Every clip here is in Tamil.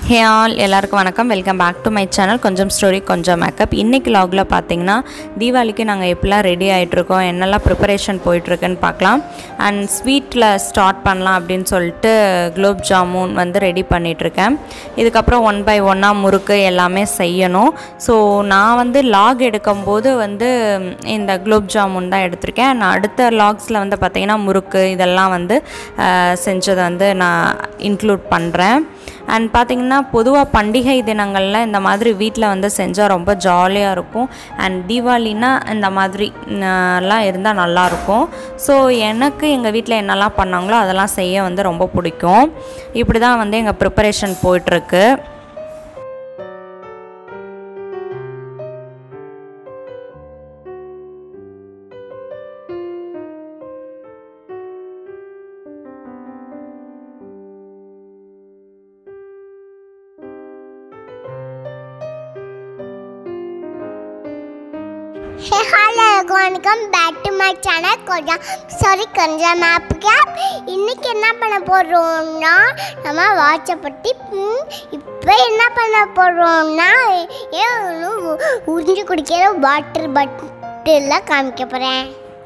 ஹே ஆல் எல்லாருக்கும் வணக்கம் welcome back to my channel கொஞ்சம் ஸ்டோரி கொஞ்சம் மேக்கப் இன்றைக்கி லாகில் பார்த்தீங்கன்னா தீபாவளிக்கு நாங்கள் எப்படிலாம் ரெடி ஆகிட்ருக்கோம் என்னெல்லாம் ப்ரிப்பரேஷன் போயிட்டுருக்குன்னு பார்க்கலாம் அண்ட் ஸ்வீட்டில் ஸ்டார்ட் பண்ணலாம் அப்படின்னு சொல்லிட்டு குலோப் ஜாமுன் வந்து ரெடி பண்ணிகிட்ருக்கேன் இதுக்கப்புறம் ஒன் பை ஒன்னாக முறுக்கு எல்லாமே செய்யணும் ஸோ நான் வந்து லாக் எடுக்கும்போது வந்து இந்த குலோப் ஜாமுன் தான் எடுத்திருக்கேன் நான் அடுத்த லாக்ஸில் வந்து பார்த்திங்கன்னா முறுக்கு இதெல்லாம் வந்து அஹ், செஞ்சதை வந்து நான் இன்க்ளூட் பண்ணுறேன் அண்ட் பார்த்திங்கன்னா பொதுவாக பண்டிகை தினங்களில் இந்த மாதிரி வீட்டில் வந்து செஞ்சால் ரொம்ப ஜாலியாக இருக்கும் அண்ட் தீபாவளினா இந்த மாதிரி அஹ், எல்லாம் இருந்தால் நல்லாயிருக்கும் ஸோ எனக்கு எங்கள் வீட்டில் என்னெல்லாம் பண்ணாங்களோ அதெல்லாம் செய்ய வந்து ரொம்ப பிடிக்கும் இப்படி தான் வந்து எங்கள் ப்ரிப்பரேஷன் போயிட்டுருக்கு ஹே ஹலோ வணக்கம் பேக் டு மை சேனல் கொஞ்சம் சாரி கொஞ்சம் மேப் கேப் இன்னைக்கு என்ன பண்ண போகிறோம்னா நம்ம வாட்சை பற்றி ம், இப்போ என்ன பண்ண போகிறோம்னா ஏன் உறிஞ்சு குடிக்கிற வாட்டர் பட்டில் காமிக்க போகிறேன்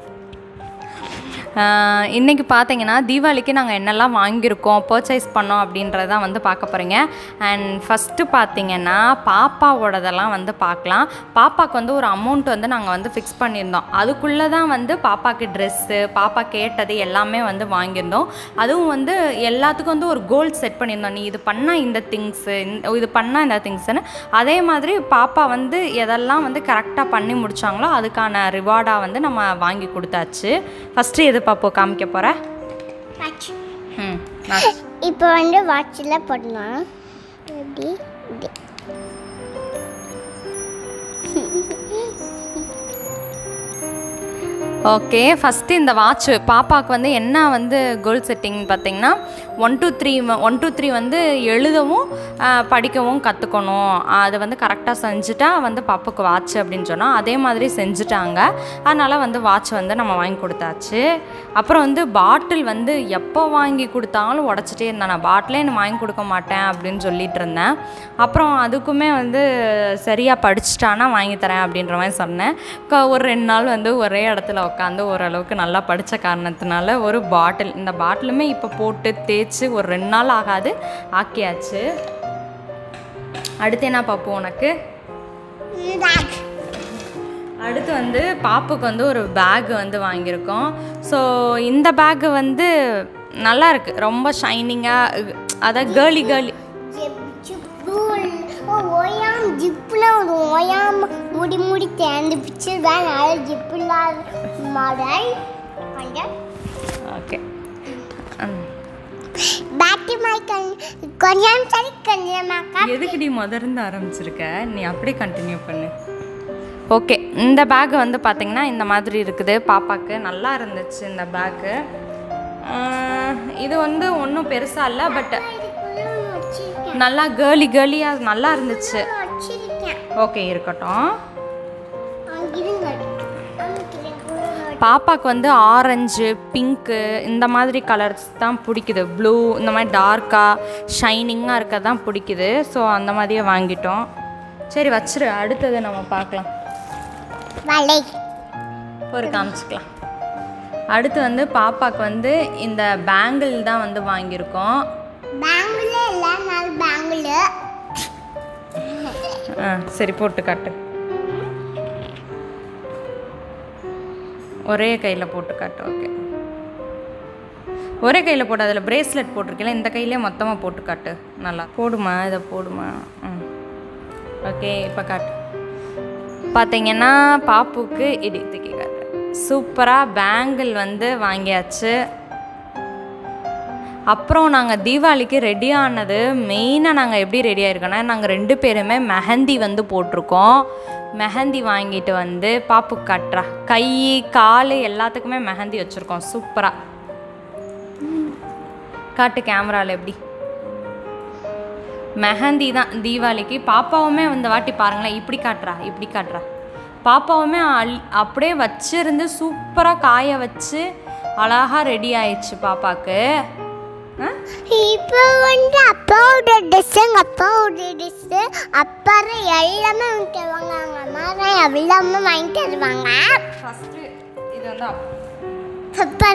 ஆஹ் இன்னைக்கு பார்த்தீங்கன்னா தீபாவளிக்கு நாங்கள் என்னெல்லாம் வாங்கியிருக்கோம் பர்ச்சேஸ் பண்ணோம் அப்படின்றத வந்து பார்க்க போகிறீங்க அண்ட் ஃபஸ்ட்டு பார்த்தீங்கன்னா பாப்பாவோடதெல்லாம் வந்து பார்க்கலாம் பாப்பாவுக்கு வந்து ஒரு அமௌண்ட் வந்து நாங்கள் வந்து ஃபிக்ஸ் பண்ணியிருந்தோம் அதுக்குள்ளே தான் வந்து பாப்பாக்கு ட்ரெஸ்ஸு பாப்பா கேட்டது எல்லாமே வந்து வாங்கியிருந்தோம் அதுவும் வந்து எல்லாத்துக்கும் வந்து ஒரு கோல் செட் பண்ணியிருந்தோம் நீ இது பண்ணால் இந்த திங்ஸு இது பண்ணால் இந்த திங்ஸ்னு அதே மாதிரி பாப்பா வந்து எதெல்லாம் வந்து கரெக்டாக பண்ணி முடிச்சாங்களோ அதுக்கான ரிவார்டாக வந்து நம்ம வாங்கி கொடுத்தாச்சு ஃபஸ்ட்டு எது பாப்போ காமிக்க போகிற ம் நான் இப்போ வந்து வாட்சில் போடலாம் எப்படி இப்படி. ஓகே ஃபஸ்ட்டு இந்த வாட்ச் பாப்பாவுக்கு வந்து என்ன வந்து கோல் செட்டிங் பார்த்தீங்கன்னா one two three one two three வந்து எழுதவும் ஆஹ், படிக்கவும் கற்றுக்கணும் அது வந்து கரெக்டாக செஞ்சுட்டா வந்து பாப்பாவுக்கு வாட்ச் அப்படின்னு சொன்னோம் அதே மாதிரி செஞ்சுட்டாங்க அதனால் வந்து வாட்ச் வந்து நம்ம வாங்கி கொடுத்தாச்சு அப்புறம் வந்து பாட்டில் வந்து எப்போ வாங்கி கொடுத்தாலும் உடச்சிட்டே இருந்தேன் நான் பாட்டிலே நான் வாங்கி கொடுக்க மாட்டேன் அப்படின்னு சொல்லிட்டு இருந்தேன் அப்புறம் அதுக்குமே வந்து சரியாக படிச்சிட்டானா வாங்கி தரேன் அப்படின்ற மாதிரி சொன்னேன் க- ஒரு ரெண்டு நாள் வந்து ஒரே இடத்துல உட்காந்து ஓரளவுக்கு நல்லா படித்த காரணத்தினால ஒரு பாட்டில் இந்த பாட்டிலுமே இப்போ போட்டு தேய்ச்சி ஒரு ரெண்டு நாள் ஆகாது ஆக்கியாச்சு அடுத்து என்ன பார்ப்போம் உனக்கு Bag. அடுத்து வந்து பாப்புக்கு வந்து ஒரு பேக் வந்து வாங்கியிருக்கோம் ஸோ இந்த பேக்கு வந்து நல்லா இருக்கு ரொம்ப ஷைனிங்காக அதாவது கேர்லி கேர்லி ஜிப் ஜிப்பு ஓ ஓயாம் ஜிப்பில் ஒரு ஓயாம் முடி முடி தேர்ந்து பிச்சு தான் நல்ல ஜிப்பு இல்லாத மாடல் அந்த ஓகே பேட்டரி மை கண் கொஞ்சம் சரி கொஞ்சம் மேக்கா எதுக்குடி முதர்ந்து ஆரம்பிச்சிருக்க நீ அப்படியே கண்டினியூ பண்ணு ஓகே இந்த பேக் வந்து பார்த்தீங்கன்னா இந்த மாதிரி இருக்குது பாப்பாக்கு நல்லா இருந்துச்சு இந்த பேக்கு இது வந்து ஒன்றும் பெருசாக இல்லை பட் இதுக்குள்ள ஒன்று வச்சிருக்கேன் நல்லா கேர்லி கேர்லியாக நல்லா இருந்துச்சு வச்சிருக்கேன் ஓகே இருக்கட்டும் அங்கிருங்க அங்கிருங்க பாப்பாக்கு வந்து ஆரஞ்சு பிங்க்கு இந்த மாதிரி கலர்ஸ் தான் பிடிக்குது ப்ளூ இந்த மாதிரி டார்க்காக ஷைனிங்காக இருக்க தான் பிடிக்குது ஸோ அந்த மாதிரியே வாங்கிட்டோம் சரி வச்சிரு அடுத்தது நம்ம பார்க்கலாம் வலை ஒரு காமிச்சிக்கலாம் அடுத்து வந்து பாப்பாக்கு வந்து இந்த பேங்கிள் தான் வந்து வாங்கியிருக்கோம் பேங்கிள் இல்லை நாலு பேங்கிள் ஆ சரி போட்டு காட்டு ஒரே கையில் போட்டு காட்டு ஓகே ஒரே கையில் போட்டு அதில் பிரேஸ்லெட் போட்டிருக்கல இந்த கையிலே மொத்தமாக போட்டு காட்டு நல்லா போடுமா இதை போடுமா ம் ஓகே இப்போ காட்டு பார்த்தீங்கன்னா பாப்புக்கு இடி தூக்கி காட்டு சூப்பராக பேங்கிள் வந்து வாங்கியாச்சு அப்புறம் நாங்கள் தீபாவளிக்கு ரெடி ஆனது மெயினாக நாங்கள் எப்படி ரெடி ஆயிருக்கோன்னா நாங்கள் ரெண்டு பேருமே மெஹந்தி வந்து போட்டிருக்கோம் மெஹந்தி வாங்கிட்டு வந்து பாப்பு கட்டுறா கை கால் எல்லாத்துக்குமே மெஹந்தி வச்சுருக்கோம் சூப்பராக காட்டு கேமராவில் எப்படி மெஹந்தி தான் தீபாவளிக்கு பாப்பாவுமே இந்த வாட்டி பாருங்களேன் இப்படி காட்டுறா இப்படி காட்டுறா பாப்பாவுமே அல் அப்படியே வச்சிருந்து சூப்பராக காய வச்சு அழகாக ரெடி ஆயிடுச்சு பாப்பாக்கு ஆ இப்போ வந்து அப்பாவோட ட்ரெஸ் எங்கள் அப்பாவோட ட்ரெஸ்ஸு அப்பா தான் எல்லாமே வாங்கி தருவாங்க அவங்க அம்மா தான் எல்லாமே வாங்கி தருவாங்க ஃபஸ்ட்டு இது வந்து அப்- அப்பா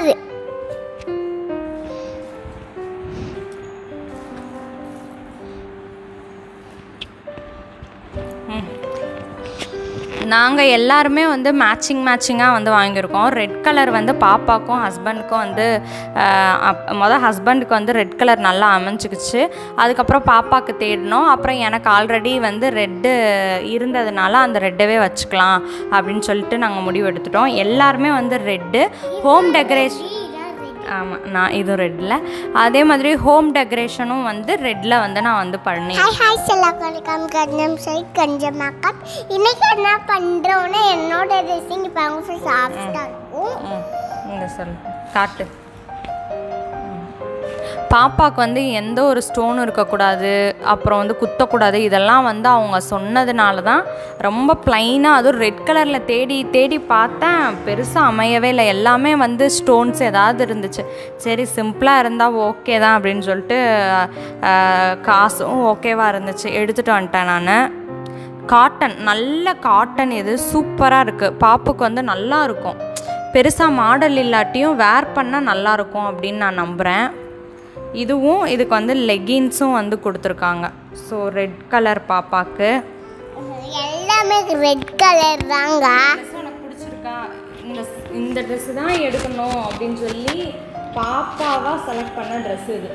நாங்கள் எல்லாருமே வந்து மேட்சிங் மேட்சிங்காக வந்து வாங்கியிருக்கோம் ரெட் கலர் வந்து பாப்பாக்கும் ஹஸ்பண்டுக்கும் வந்து ஆஹ், அப்- மொதல் ஹஸ்பண்டுக்கு வந்து ரெட் கலர் நல்லா அமைஞ்சிக்கிச்சு அதுக்கப்புறம் பாப்பாவுக்கு தேடினோம் அப்புறம் எனக்கு ஆல்ரெடி வந்து ரெட்டு இருந்ததுனால அந்த ரெட்டவே வச்சுக்கலாம் அப்படின்னு சொல்லிட்டு நாங்கள் முடிவு எடுத்துட்டோம் எல்லாருமே வந்து ரெட்டு ஹோம் டெக்கரேஷன் ஆமாம் நான் இதுவும் ரெட்டில் அதே மாதிரி ஹோம் டெக்கரேஷனும் வந்து ரெட்டில் வந்து நான் வந்து பண்ணி ஹாய் ஹாய் செல்லா வணக்கம் கஞ்சம் சரி கஞ்சம் மேக்கப் இன்னைக்கு என்ன பண்ணுறோன்னா என்னோட ட்ரெஸ்ஸிங் இப்போ அவங்க சாஃப்டாக இருக்கும் ம் இங்கே சொல்லு காட்டு ம். பாப்பாவுக்கு வந்து எந்த ஒரு ஸ்டோனும் இருக்கக்கூடாது அப்புறம் வந்து குத்தக்கூடாது இதெல்லாம் வந்து அவங்க சொன்னதுனால தான் ரொம்ப ப்ளைனாக அதுவும் ரெட் கலரில் தேடி தேடி பார்த்தேன் பெருசாக அமையவே இல்லை எல்லாமே வந்து ஸ்டோன்ஸ் ஏதாவது இருந்துச்சு சரி சிம்பிளாக இருந்தால் ஓகே தான் அப்படின்னு சொல்லிட்டு அஹ், காசும் ஓகேவாக இருந்துச்சு எடுத்துகிட்டு வந்துட்டேன் நான் காட்டன் நல்ல காட்டன் இது சூப்பராக இருக்குது பாப்புக்கு வந்து நல்லா இருக்கும் பெருசாக மாடல் இல்லாட்டியும் வேர் பண்ணால் நல்லா இருக்கும் அப்படின்னு நான் நம்புகிறேன் இதுவும் இதுக்கு வந்து லெகின்ஸும் வந்து கொடுத்துருக்காங்க ஸோ ரெட் கலர் பாப்பாக்கு எல்லாமே ரெட் கலர் தாங்க எனக்கு பிடிச்சிருக்கா இந்த இந்த ட்ரெஸ்ஸு தான் எடுக்கணும் அப்படின்னு சொல்லி பாப்பாவாக செலக்ட் பண்ண ட்ரெஸ் இது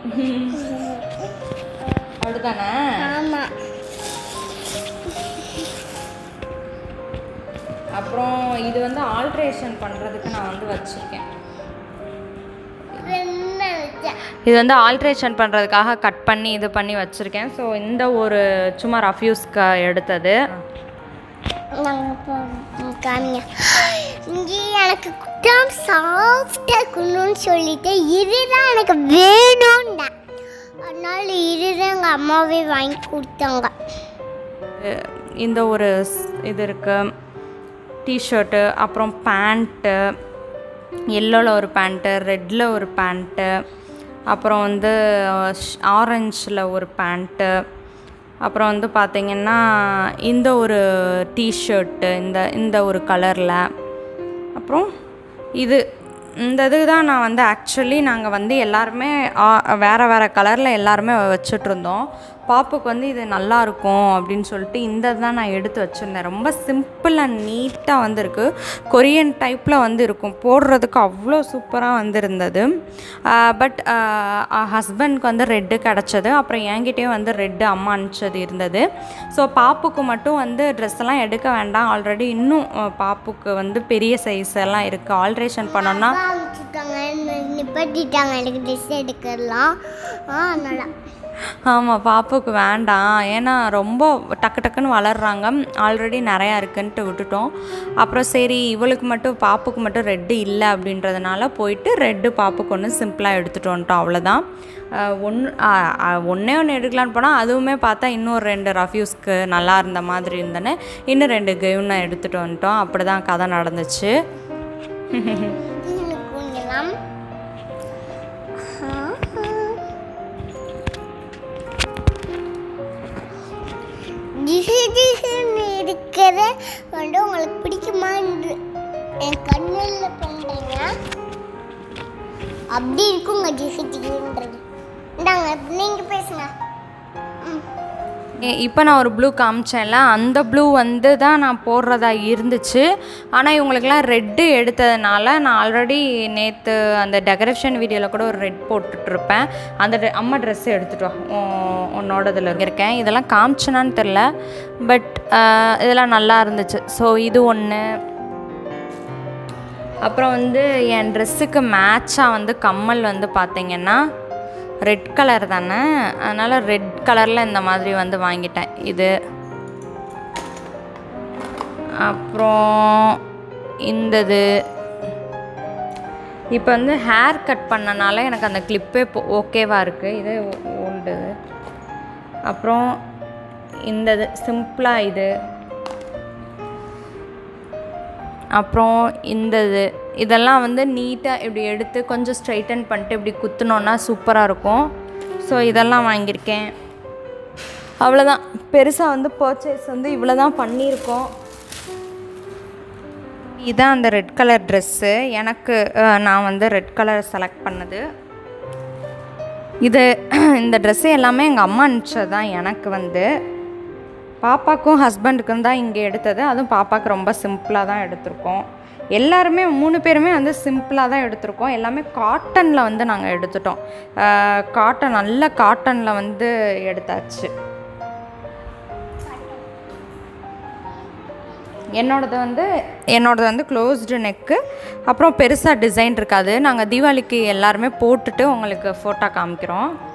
அப்படிதானே ஆமாம் அப்புறம் இது வந்து ஆல்ட்ரேஷன் பண்ணுறதுக்கு நான் வந்து வச்சுருக்கேன் இது வந்து ஆல்ட்ரேஷன் பண்ணுறதுக்காக கட் பண்ணி இது பண்ணி வச்சுருக்கேன் ஸோ இந்த ஒரு சும்மா ரஃப்யூஸ்க்கு எடுத்தது நாங்கள் காமிங்க இங்கே எனக்கு குட்டம் சாஃப்டாக இருக்கணும்னு சொல்லிட்டு இதுதான் எனக்கு வேணும்னேன் அதனால இதுதான் எங்கள் அம்மாவே வாங்கி கொடுத்தாங்க இந்த ஒரு ஸ்- இது இருக்குது டிஷர்ட்டு அப்புறம் பேண்ட்டு எல்லோவில் ஒரு பேண்ட்டு ரெட்டில் ஒரு பேண்ட்டு அப்புறம் வந்து ஆரஞ்சில் ஒரு பேண்ட்டு அப்புறம் வந்து பார்த்திங்கன்னா இந்த ஒரு டிஷர்ட்டு இந்த இந்த ஒரு கலரில் அப்புறம் இது இந்த இது தான் நான் வந்து ஆக்சுவலி நாங்கள் வந்து எல்லாருமே ஆ- வேறு வேறு கலரில் எல்லாருமே வச்சுட்ருந்தோம் பாப்புக்கு வந்து இது நல்லா இருக்கும் அப்படின்னு சொல்லிட்டு இந்த தான் நான் எடுத்து வச்சுருந்தேன் ரொம்ப சிம்பிள் அண்ட் நீட்டாக வந்து இருக்கு கொரியன் டைப்பில் வந்து இருக்கும் போடுறதுக்கு அவ்வளோ சூப்பராக வந்திருந்தது பட் ஹஸ்பண்ட்க்கு வந்து ரெட்டு கிடச்சது அப்புறம் என்கிட்டயும் வந்து ரெட்டு அம்மா அனுப்பிச்சது இருந்தது ஸோ பாப்புக்கு மட்டும் வந்து ட்ரெஸ் எல்லாம் எடுக்க வேண்டாம் ஆல்ரெடி இன்னும் அஹ், பாப்புக்கு வந்து பெரிய சைஸ் எல்லாம் இருக்குது ஆல்ட்ரேஷன் பண்ணோன்னா அனுப்பிச்சுட்டாங்க நிப்பாட்டிட்டாங்க எனக்கு ட்ரெஸ் எடுக்கலாம் ஆ அதனால ஆமாம் பாப்புக்கு வேண்டாம் ஏன்னா ரொம்ப டக்கு டக்குன்னு வளர்றாங்க ஆல்ரெடி நிறையா இருக்குன்ட்டு விட்டுட்டோம் அப்புறம் சரி இவளுக்கு மட்டும் பாப்புக்கு மட்டும் ரெட்டு இல்லை அப்படின்றதுனால போயிட்டு ரெட்டு பாப்புக்கு ஒன்று சிம்பிளாக எடுத்துகிட்டு வந்துட்டோம் அவ்வளோதான் ஒன்று ஒன்றே ஒன்று எடுக்கலான்னு போனால் அதுவுமே பார்த்தா இன்னும் ரெண்டு ரஃப்யூஸ்க்கு நல்லா இருந்த மாதிரி இருந்தேன்னு இன்னும் ரெண்டு கெவுனை எடுத்துகிட்டு வந்துட்டோம் அப்படி தான் கதை நடந்துச்சு எனக்கு கொஞ்சம் ஜிஹு ஜிஹுன்னு இருக்கிற வந்து உங்களுக்கு பிடிக்குமா என்று என் கண்ணில் பண்ணுறீங்க அப்படி இருக்குங்க ஜிஹு ஜிஹுன்றது இந்தாங்க நீங்கள் பேசுங்க ம் இப்போ நான் ஒரு ப்ளூ காமிச்சேன்ல அந்த ப்ளூ வந்து தான் நான் போடுறதா இருந்துச்சு ஆனால் இவங்களுக்கெல்லாம் ரெட்டு எடுத்ததுனால நான் ஆல்ரெடி நேற்று அந்த டெக்கரேஷன் வீடியோவில் கூட ஒரு ரெட் போட்டுட்ருப்பேன் அந்த dre- அம்மா ட்ரெஸ் எடுத்துட்டு வா உன்- உன்னோடதுல இருக்கேன் இதெல்லாம் காமிச்சனான்னு தெரில பட் இதெல்லாம் நல்லா இருந்துச்சு ஸோ இது ஒன்று அப்புறம் வந்து என் ட்ரெஸ்ஸுக்கு மேட்சாக வந்து கம்மல் வந்து பார்த்தீங்கன்னா ரெட் கலர் தானே அதனால் ரெட் கலரில் இந்த மாதிரி வந்து வாங்கிட்டேன் இது அப்புறம் இந்தது இப்போ வந்து ஹேர் கட் பண்ணனால எனக்கு அந்த கிளிப்பே இப்போ ஓகேவாக இருக்குது இது ஓல்டு அப்புறம் இந்தது சிம்பிளாக இது அப்புறம் இந்தது இதெல்லாம் வந்து நீட்டாக இப்படி எடுத்து கொஞ்சம் ஸ்ட்ரைட்டன் பண்ணிட்டு இப்படி குத்துனோன்னா சூப்பராக இருக்கும் ஸோ இதெல்லாம் வாங்கியிருக்கேன் அவ்வளோதான் பெருசாக வந்து பர்ச்சேஸ் வந்து இவ்வளோ தான் பண்ணியிருக்கோம் இதான் அந்த ரெட் கலர் ட்ரெஸ்ஸு எனக்கு அஹ், நான் வந்து ரெட் கலர் செலக்ட் பண்ணது இது இந்த ட்ரெஸ்ஸு எல்லாமே எங்கள் அம்மா அனுப்பிச்சது தான் எனக்கு வந்து பாப்பாக்கும் ஹஸ்பண்டுக்கும் தான் இங்கே எடுத்தது அதுவும் பாப்பாவுக்கு ரொம்ப சிம்பிளாக தான் எடுத்திருக்கோம் எல்லாருமே மூணு பேருமே வந்து சிம்பிளாக தான் எடுத்திருக்கோம் எல்லாமே காட்டனில் வந்து நாங்கள் எடுத்துட்டோம் காட்டன் நல்ல காட்டனில் வந்து எடுத்தாச்சு என்னோடது வந்து என்னோடது வந்து க்ளோஸ்டு நெக்கு அப்புறம் பெருசாக டிசைன் இருக்காது நாங்கள் தீபாவளிக்கு எல்லாருமே போட்டுட்டு உங்களுக்கு ஃபோட்டோ காமிக்கிறோம்